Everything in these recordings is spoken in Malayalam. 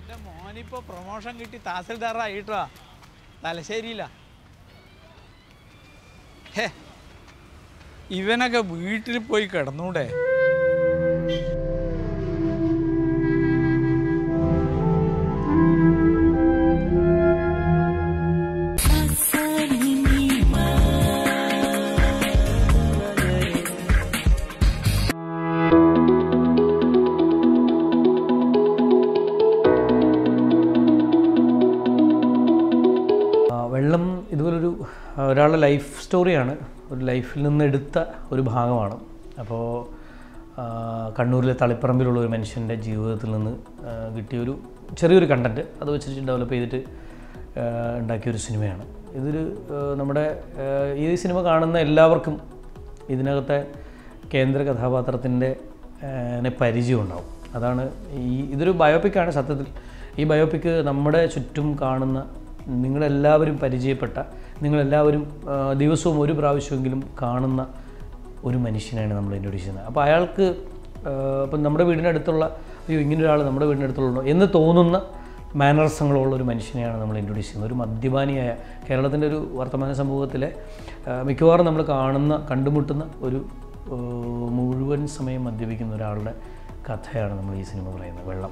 എൻ്റെ മോനിപ്പോൾ പ്രൊമോഷൻ കിട്ടി തഹസിൽദാറായിട്ടോ തലശ്ശേരിയില്ല ഹേ ഇവനൊക്കെ വീട്ടിൽ പോയി കിടന്നൂടെ ആ, വെള്ളം ഇതുപോലൊരു ആ, ഒരാളുടെ ലൈഫ് സ്റ്റോറിയാണ് ഒരു ലൈഫിൽ നിന്ന് എടുത്ത ഒരു ഭാഗമാണ് അപ്പോൾ ആ, കണ്ണൂരിലെ തളിപ്പറമ്പിലുള്ള ഒരു മനുഷ്യൻ്റെ ജീവിതത്തിൽ നിന്ന് ആ, കിട്ടിയൊരു ചെറിയൊരു കണ്ടൻറ്റ് അത് വെച്ചിട്ട് ഡെവലപ്പ് ചെയ്തിട്ട് ആ, ഉണ്ടാക്കിയൊരു സിനിമയാണ് ഇതൊരു ആ, നമ്മുടെ ആ, ഈ സിനിമ കാണുന്ന എല്ലാവർക്കും ഇതിനകത്തെ കേന്ദ്ര കഥാപാത്രത്തിൻ്റെ നെ പരിചയം ഉണ്ടാവും അതാണ് ഈ ഇതൊരു ബയോപിക്കാണ് സത്യത്തിൽ ഈ ബയോപിക്ക് നമ്മുടെ ചുറ്റും കാണുന്ന നിങ്ങളെല്ലാവരും പരിചയപ്പെട്ട നിങ്ങളെല്ലാവരും ആ, ദിവസവും ഒരു പ്രാവശ്യമെങ്കിലും കാണുന്ന ഒരു മനുഷ്യനാണ് നമ്മൾ ഇൻട്രൊഡ്യൂസ് ചെയ്യുന്നത് അപ്പോൾ അയാൾക്ക് ആ, ഇപ്പം നമ്മുടെ വീടിനടുത്തുള്ള അയ്യോ ഇങ്ങനെ ഒരാൾ നമ്മുടെ വീടിനടുത്തുള്ളൂ എന്ന് തോന്നുന്ന മാനറസങ്ങളുള്ള ഒരു മനുഷ്യനെയാണ് നമ്മൾ ഇൻട്രൊഡ്യൂസ് ചെയ്യുന്നത് ഒരു മദ്യപാനിയായ കേരളത്തിൻ്റെ ഒരു വർത്തമാന സമൂഹത്തിലെ ആ, മിക്കവാറും നമ്മൾ കാണുന്ന കണ്ടുമുട്ടുന്ന ഒരു ആ, മുഴുവൻ സമയം മദ്യപിക്കുന്ന ഒരാളുടെ കഥയാണ് നമ്മൾ ഈ സിനിമ പറയുന്നത് വെള്ളം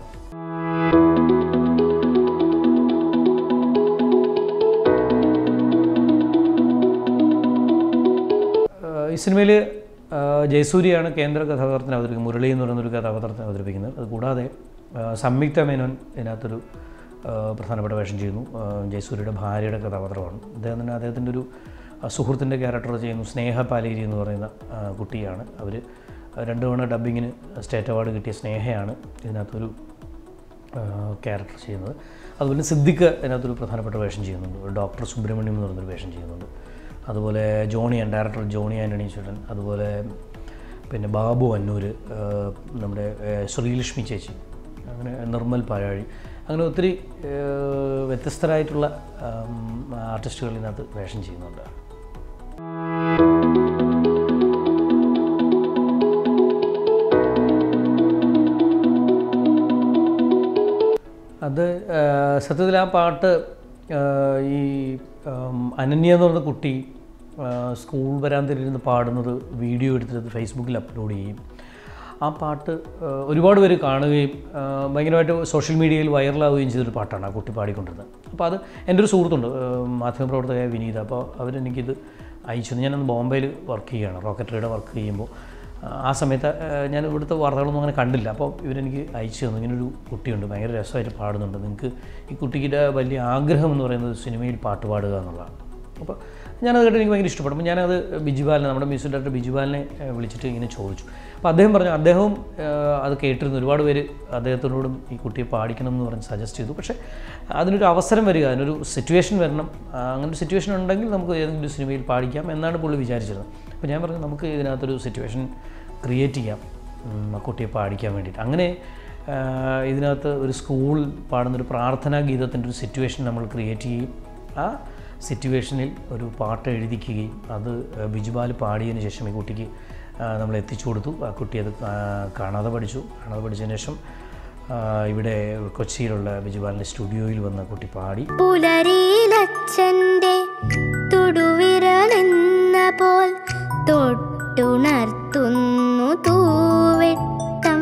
ആഹ് ഈ സിനിമയിൽ ജയസൂര്യയാണ് കേന്ദ്ര കഥാപാത്രത്തിന് അവതരിക്കുന്നത് മുരളി എന്ന് പറയുന്നൊരു കഥാപാത്രത്തെ അവതരിപ്പിക്കുന്നത് അത് കൂടാതെ ആഹ് സംയുക്ത മേനോൻ ഇതിനകത്തൊരു ആഹ് പ്രധാനപ്പെട്ട വേഷം ചെയ്യുന്നു ആഹ് ജയസൂര്യയുടെ ഭാര്യയുടെ കഥാപാത്രമാണ് അദ്ദേഹത്തിന് അദ്ദേഹത്തിൻ്റെ ഒരു ആഹ് സുഹൃത്തിൻ്റെ ക്യാരക്ടർ ചെയ്യുന്നു സ്നേഹ പാലേരി എന്ന് പറയുന്ന ആഹ് കുട്ടിയാണ് അവർ രണ്ട് തവണ ഡബ്ബിങ്ങിന് സ്റ്റേറ്റ് അവാർഡ് കിട്ടിയ സ്നേഹയാണ് ഇതിനകത്തൊരു ക്യാരക്ടർ ചെയ്യുന്നത് അതുപോലെ സിദ്ദിഖ് അതിനകത്തൊരു പ്രധാനപ്പെട്ട വേഷം ചെയ്യുന്നുണ്ട് ഒരു ഡോക്ടർ സുബ്രഹ്മണ്യം എന്ന് പറയുന്നൊരു വേഷം ചെയ്യുന്നുണ്ട് അതുപോലെ ജോണി ഡയറക്ടർ ജോണി ആൻ്റണി ചേട്ടൻ അതുപോലെ പിന്നെ ബാബു അന്നൂർ നമ്മുടെ ഏഹ്, ശ്രീലക്ഷ്മി ചേച്ചി അങ്ങനെ നിർമ്മൽ പാലാഴി അങ്ങനെ ഒത്തിരി ഏഹ്, വ്യത്യസ്തരായിട്ടുള്ള ആർട്ടിസ്റ്റുകൾ ഇതിനകത്ത് വേഷം ചെയ്യുന്നുണ്ട് അത് ആ, സത്യത്തിൽ ആ പാട്ട് ആ, ഈ ആം, അനന്യ എന്ന് പറയുന്ന കുട്ടി ആ, സ്കൂൾ വരാന്തിരുന്ന് പാടുന്നത് വീഡിയോ എടുത്തിട്ട് ഫേസ്ബുക്കിൽ അപ്ലോഡ് ചെയ്യും ആ പാട്ട് ആ, ഒരുപാട് പേര് കാണുകയും ആ, ഭയങ്കരമായിട്ട് സോഷ്യൽ മീഡിയയിൽ വൈറലാവുകയും ചെയ്തൊരു പാട്ടാണ് ആ കുട്ടി പാടിക്കൊണ്ടിരുന്നത് അപ്പോൾ അത് എൻ്റെ ഒരു സുഹൃത്തുണ്ട് ആ, മാധ്യമപ്രവർത്തകയായ വിനീത അപ്പോൾ അവരെനിക്കിത് അയച്ചു തന്നു. ഞാനന്ന് ബോംബെയിൽ വർക്ക് ചെയ്യുകയാണ് റോക്കറ്ററിയുടെ വർക്ക് ചെയ്യുമ്പോൾ ആ സമയത്ത് ആ, ഞാൻ ഇവിടുത്തെ വാർത്തകളൊന്നും അങ്ങനെ കണ്ടില്ല അപ്പോൾ ഇവരെനിക്ക് അയച്ചു തന്നു ഇങ്ങനൊരു കുട്ടിയുണ്ട് ഭയങ്കര രസമായിട്ട് പാടുന്നുണ്ട് നിങ്ങൾക്ക് ഈ കുട്ടിയുടെ വലിയ ആഗ്രഹം എന്ന് പറയുന്നത് സിനിമയിൽ പാട്ട് പാടുക എന്നുള്ളതാണ് അപ്പോൾ ഞാനത് കേട്ട് എനിക്ക് ഭയങ്കര ഇഷ്ടപ്പെട്ടു അപ്പോൾ ഞാനത് ബിജുബാലിനെ നമ്മുടെ മ്യൂസിക് ഡയറക്ടർ ബിജുബാലിനെ ഏഹ്, വിളിച്ചിട്ട് ഇങ്ങനെ ചോദിച്ചു അപ്പോൾ അദ്ദേഹം പറഞ്ഞു അദ്ദേഹവും ഏഹ്, അത് കേട്ടിരുന്നു ഒരുപാട് പേര് അദ്ദേഹത്തിനോടും ഈ കുട്ടിയെ പാടിക്കണം എന്ന് പറഞ്ഞ് സജസ്റ്റ് ചെയ്തു പക്ഷേ അതിനൊരു അവസരം വരിക അതിനൊരു സിറ്റുവേഷൻ വരണം ആ, അങ്ങനെ ഒരു സിറ്റുവേഷൻ ഉണ്ടെങ്കിൽ നമുക്ക് ഏതെങ്കിലും ഒരു സിനിമയിൽ പാടിക്കാം എന്നാണ് പുള്ളി വിചാരിച്ചിരുന്നത് അപ്പോൾ ഞാൻ പറഞ്ഞു നമുക്ക് ഇതിനകത്തൊരു സിറ്റുവേഷൻ ക്രിയേറ്റ് ചെയ്യാം ഉം, ആ കുട്ടിയെ പാടിക്കാൻ വേണ്ടിയിട്ട് അങ്ങനെ ആ, ഇതിനകത്ത് ഒരു സ്കൂൾ പാടുന്നൊരു പ്രാർത്ഥനാ ഗീതത്തിൻ്റെ ഒരു സിറ്റുവേഷൻ നമ്മൾ ക്രിയേറ്റ് ചെയ്യും ആ സിറ്റുവേഷനിൽ ഒരു പാട്ട് എഴുതിക്കുകയും അത് ബിജുബാൽ പാടിയതിന് ശേഷം ഈ കുട്ടിക്ക് ആ, നമ്മൾ എത്തിച്ചു കൊടുത്തു ആ കുട്ടി അത് കാ- കാണാതെ പഠിച്ചു കാണാതെ പഠിച്ചതിന് ശേഷം ആ, ഇവിടെ കൊച്ചിയിലുള്ള ബിജുബാലിൻ്റെ സ്റ്റുഡിയോയിൽ വന്ന് ആ കുട്ടി പാടി പുലരിയിലച്ഛന്റെ തുടുവിരലെന്ന പോൽ തൊട്ടുണർത്തുന്നു തൂവെട്ടം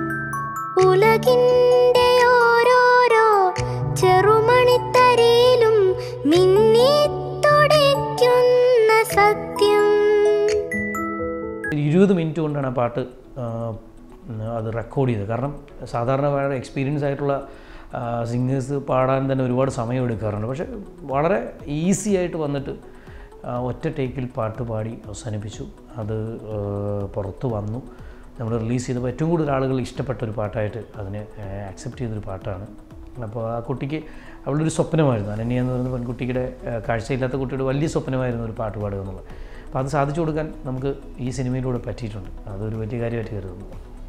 ഉലകിന്റെ ഓരോരോ ചെറുമണിത്തരയിലും മിന്നി തുടിക്കുന്ന സത്യം ഒരു ഇരുപത് മിനിറ്റ് കൊണ്ടാണ് ആ പാട്ട് ആ, ഉം, അത് റെക്കോർഡ് ചെയ്തത് കാരണം സാധാരണ വളരെ എക്സ്പീരിയൻസ് ആയിട്ടുള്ള സിംഗേഴ്സ് പാടാൻ തന്നെ ഒരുപാട് സമയം എടുക്കാറുണ്ട് പക്ഷേ വളരെ ഈസി ആയിട്ട് വന്നിട്ട് ആ, ഒറ്റ ടേക്കിൽ പാട്ട് പാടി അവസാനിപ്പിച്ചു അത് ആ, പുറത്ത് വന്നു നമ്മൾ റിലീസ് ചെയ്തപ്പോൾ ഏറ്റവും കൂടുതൽ ആളുകൾ ഇഷ്ടപ്പെട്ട ഒരു പാട്ടായിട്ട് അതിനെ ആക്സെപ്റ്റ് ചെയ്തൊരു പാട്ടാണ് അപ്പോൾ ആ കുട്ടിക്ക് അവളുടെ ഒരു സ്വപ്നമായിരുന്നു അനന്യ എന്ന് പറയുന്ന പെൺകുട്ടിയുടെ ആ, കാഴ്ചയില്ലാത്ത കുട്ടിയുടെ വലിയ സ്വപ്നമായിരുന്നു ഒരു പാട്ട് പാടുക എന്നുള്ളത് അപ്പോൾ അത് സാധിച്ചു കൊടുക്കാൻ നമുക്ക് ഈ സിനിമയിലൂടെ പറ്റിയിട്ടുണ്ട് അതൊരു വലിയ കാര്യമായിട്ട് കരുതുന്നു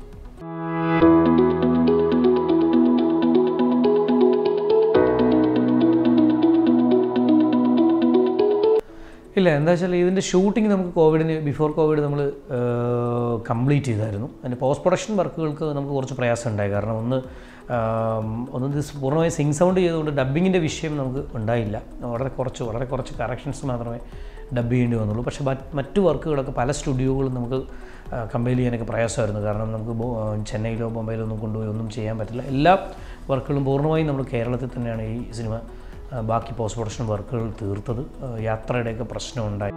ഇല്ല എന്താ വെച്ചാൽ ഇതിൻ്റെ ഷൂട്ടിംഗ് നമുക്ക് കോവിഡിന് ബിഫോർ കോവിഡ് നമ്മൾ കംപ്ലീറ്റ് ചെയ്തായിരുന്നു അതിൻ്റെ പോസ്റ്റ് പ്രൊഡക്ഷൻ വർക്കുകൾക്ക് നമുക്ക് കുറച്ച് പ്രയാസം ഉണ്ടായി കാരണം ഒന്ന് ആം, ഒന്നും ഇത് പൂർണ്ണമായി സിങ് സൗണ്ട് ചെയ്തുകൊണ്ട് ഡബ്ബിങ്ങിൻ്റെ വിഷയം നമുക്ക് ഉണ്ടായില്ല വളരെ കുറച്ച് വളരെ കുറച്ച് കറക്ഷൻസ് മാത്രമേ ഡബ് ചെയ്യേണ്ടി വന്നുള്ളൂ പക്ഷേ മറ്റ് മറ്റു വർക്കുകളൊക്കെ പല സ്റ്റുഡിയോകളും നമുക്ക് കമ്പയർ ചെയ്യാനൊക്കെ പ്രയാസമായിരുന്നു കാരണം നമുക്ക് ബോ- ആ, ചെന്നൈയിലോ ബോംബെയിലോ ഒന്നും കൊണ്ടുപോയി ഒന്നും ചെയ്യാൻ പറ്റില്ല എല്ലാ വർക്കുകളും പൂർണ്ണമായും നമ്മൾ കേരളത്തിൽ തന്നെയാണ് ഈ സിനിമ ആ, ബാക്കി പോസ്റ്റ് പ്രൊഡക്ഷൻ വർക്കുകൾ തീർത്തത് ആ, യാത്രയുടെയൊക്കെ പ്രശ്നമുണ്ടായി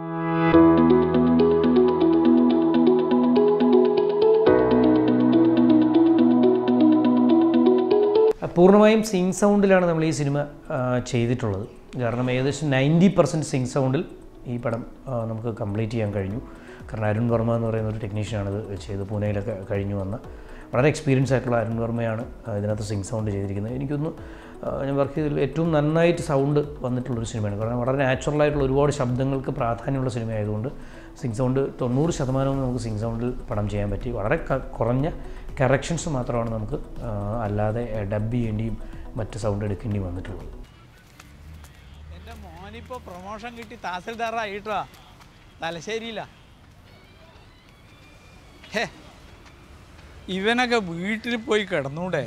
പൂർണ്ണമായും സിങ് സൗണ്ടിലാണ് നമ്മൾ ഈ സിനിമ ആ, ചെയ്തിട്ടുള്ളത് കാരണം ഏകദേശം നയൻറ്റി പെർസെൻറ്റ് സിങ് സൗണ്ടിൽ ഈ പടം ആ, നമുക്ക് കംപ്ലീറ്റ് ചെയ്യാൻ കഴിഞ്ഞു കാരണം അരുൺ വർമ്മ എന്ന് പറയുന്ന ഒരു ടെക്നീഷ്യനാണ് ഇത് ചെയ്ത് പൂനെയിലൊക്കെ കഴിഞ്ഞു വന്ന വളരെ എക്സ്പീരിയൻസ് ആയിട്ടുള്ള അരുൺ വർമ്മയാണ് ആ, ഇതിനകത്ത് സിങ് സൗണ്ട് ചെയ്തിരിക്കുന്നത് എനിക്കൊന്ന് ആ, ഞാൻ വർക്ക് ചെയ്തതിൽ ഏറ്റവും നന്നായിട്ട് സൗണ്ട് വന്നിട്ടുള്ളൊരു സിനിമയാണ് കാരണം വളരെ നാച്ചുറലായിട്ടുള്ള ഒരുപാട് ശബ്ദങ്ങൾക്ക് പ്രാധാന്യമുള്ള സിനിമ ആയതുകൊണ്ട് സിങ് സൗണ്ട് തൊണ്ണൂറ് ശതമാനവും നമുക്ക് സിങ് സൗണ്ടിൽ പടം ചെയ്യാൻ പറ്റി വളരെ ക- കുറഞ്ഞ കറക്ഷൻസ് മാത്രമാണ് നമുക്ക് ആ, അല്ലാതെ ഡബ് ചെയ്യേണ്ടിയും മറ്റ് സൗണ്ട് എടുക്കേണ്ടിയും വന്നിട്ടുള്ളത് എൻ്റെ മോനിപ്പോൾ പ്രൊമോഷൻ കിട്ടി തഹസിൽദാറായിട്ടാ തലശ്ശേരിയില്ല ഹേ ഇവനൊക്കെ വീട്ടിൽ പോയി കിടന്നൂടെ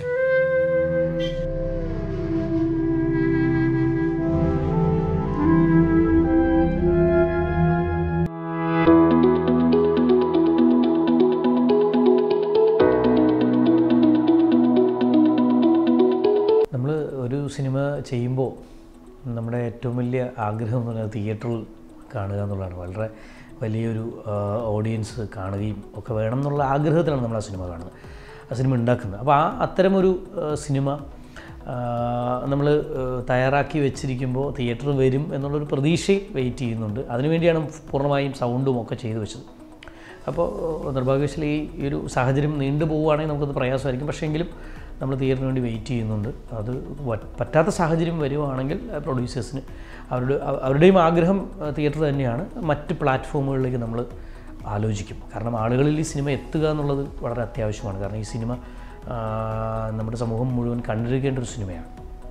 നമ്മൾ ഒരു സിനിമ ചെയ്യുമ്പോൾ നമ്മുടെ ഏറ്റവും വലിയ ആഗ്രഹം എന്ന് പറയുന്നത് തിയേറ്ററിൽ കാണുക എന്നുള്ളതാണ് വളരെ വലിയൊരു ഓഡിയൻസ് കാണുകയും ഒക്കെ വേണം എന്നുള്ള ആഗ്രഹത്തിലാണ് നമ്മൾ ആ സിനിമ കാണുന്നത് ആ സിനിമ ഉണ്ടാക്കുന്നത് അപ്പോൾ ആ അത്തരമൊരു ആ, സിനിമ നമ്മൾ തയ്യാറാക്കി വെച്ചിരിക്കുമ്പോൾ തിയേറ്ററിൽ വരും എന്നുള്ളൊരു പ്രതീക്ഷയിൽ വെയിറ്റ് ചെയ്യുന്നുണ്ട് അതിനുവേണ്ടിയാണ് പൂർണ്ണമായും സൗണ്ടും ഒക്കെ ചെയ്തു വെച്ചത് അപ്പോൾ നിർഭാഗ്യവശാൽ ഈ ഈ ഒരു സാഹചര്യം നീണ്ടു പോവുകയാണെങ്കിൽ നമുക്കത് പ്രയാസമായിരിക്കും പക്ഷേ എങ്കിലും നമ്മൾ തിയേറ്ററിന് വേണ്ടി വെയിറ്റ് ചെയ്യുന്നുണ്ട് അത് വ- പറ്റാത്ത സാഹചര്യം വരുവാണെങ്കിൽ പ്രൊഡ്യൂസേഴ്സിന് അവരുടെ അവ- അവരുടെയും ആഗ്രഹം തിയേറ്റർ തന്നെയാണ് മറ്റ് പ്ലാറ്റ്ഫോമുകളിലേക്ക് നമ്മൾ ആലോചിക്കും കാരണം ആളുകളിൽ ഈ സിനിമ എത്തുക എന്നുള്ളത് വളരെ അത്യാവശ്യമാണ് കാരണം ഈ സിനിമ ആ, നമ്മുടെ സമൂഹം മുഴുവൻ കണ്ടിരിക്കേണ്ട ഒരു സിനിമയാണ്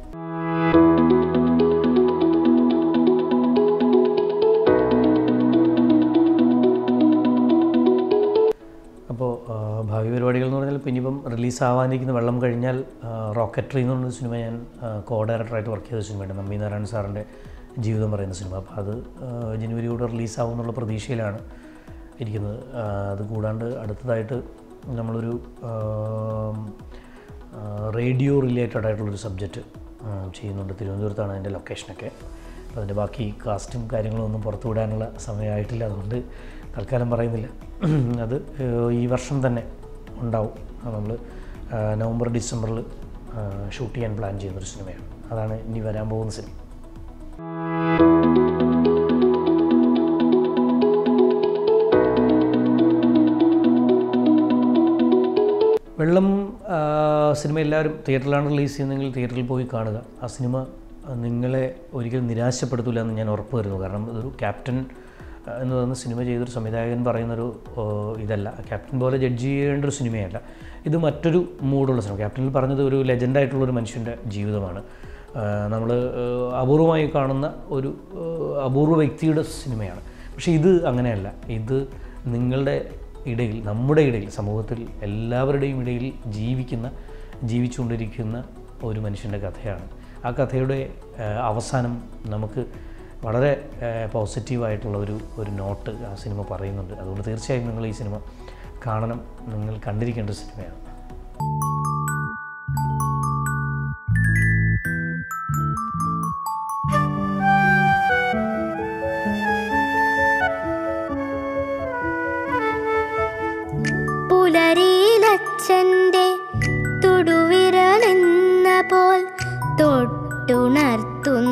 അപ്പോൾ ആ, ഭാവി പരിപാടികൾ എന്ന് പറഞ്ഞാൽ ഇപ്പോൾ ഇനിയിപ്പം റിലീസാവാനിരിക്കുന്ന വെള്ളം കഴിഞ്ഞാൽ ആ, റോക്കറ്ററി എന്ന് പറഞ്ഞൊരു സിനിമ ഞാൻ കോ ഡയറക്ടറായിട്ട് വർക്ക് ചെയ്ത സിനിമയുണ്ട് നമ്പി നാരായണൻ സാറിൻ്റെ ജീവിതം പറയുന്ന സിനിമ അപ്പോൾ അത് ആ, ജനുവരിയോടെ റിലീസാവും എന്നുള്ള പ്രതീക്ഷയിലാണ് ഇരിക്കുന്നത് ആ, അത് കൂടാണ്ട് അടുത്തതായിട്ട് നമ്മളൊരു ആ, ആ, റേഡിയോ റിലേറ്റഡ് ആയിട്ടുള്ളൊരു സബ്ജക്റ്റ് ചെയ്യുന്നുണ്ട് തിരുവനന്തപുരത്താണ് അതിൻ്റെ ലൊക്കേഷനൊക്കെ അപ്പോൾ അതിൻ്റെ ബാക്കി കാസ്റ്റും കാര്യങ്ങളും ഒന്നും പുറത്തു വിടാനുള്ള സമയമായിട്ടില്ല അതുകൊണ്ട് തൽക്കാലം പറയുന്നില്ല അത് ഏഹ്, ഈ വർഷം തന്നെ ഉണ്ടാവും നമ്മൾ നവംബർ ഡിസംബറിൽ ഷൂട്ട് ചെയ്യാൻ പ്ലാൻ ചെയ്യുന്നൊരു സിനിമയാണ് അതാണ് ഇനി വരാൻ പോകുന്ന സിനിമ വെള്ളം ആ, സിനിമ എല്ലാവരും തിയേറ്ററിലാണ് റിലീസ് ചെയ്യുന്നതെങ്കിൽ തിയേറ്ററിൽ പോയി കാണുക ആ സിനിമ ആ, നിങ്ങളെ ഒരിക്കലും നിരാശപ്പെടുത്തില്ല എന്ന് ഞാൻ ഉറപ്പ് വരുന്നു കാരണം ഇതൊരു ക്യാപ്റ്റൻ ആ, എന്ന് പറയുന്ന സിനിമ ചെയ്തൊരു സംവിധായകൻ പറയുന്നൊരു ഓ, ഇതല്ല ക്യാപ്റ്റൻ പോലെ ജഡ്ജ് ചെയ്യേണ്ട ഒരു സിനിമയല്ല ഇത് മറ്റൊരു മൂഡുള്ള സിനിമ ക്യാപ്റ്റനിൽ പറഞ്ഞത് ഒരു ലെജൻഡായിട്ടുള്ളൊരു മനുഷ്യൻ്റെ ജീവിതമാണ് നമ്മൾ അപൂർവമായി കാണുന്ന ഒരു ആ, അപൂർവ വ്യക്തിയുടെ സിനിമയാണ് പക്ഷേ ഇത് അങ്ങനെയല്ല ഇത് നിങ്ങളുടെ ഇടയിൽ നമ്മുടെ ഇടയിൽ സമൂഹത്തിൽ എല്ലാവരുടെയും ഇടയിൽ ജീവിക്കുന്ന ജീവിച്ചുകൊണ്ടിരിക്കുന്ന ഒരു മനുഷ്യൻ്റെ കഥയാണ് ആ കഥയുടെ ആ, അവസാനം നമുക്ക് വളരെ പോസിറ്റീവായിട്ടുള്ള ഒരു ഒരു നോട്ട് ആ സിനിമ പറയുന്നുണ്ട് അതുകൊണ്ട് തീർച്ചയായും നിങ്ങൾ ഈ സിനിമ കാണണം നിങ്ങൾ കണ്ടിരിക്കേണ്ട ഒരു സിനിമയാണ് പുലരിയിലച്ഛൻ്റെ തൊടുവിരലെന്ന പോൽ തൊട്ടുണർത്തുന്ന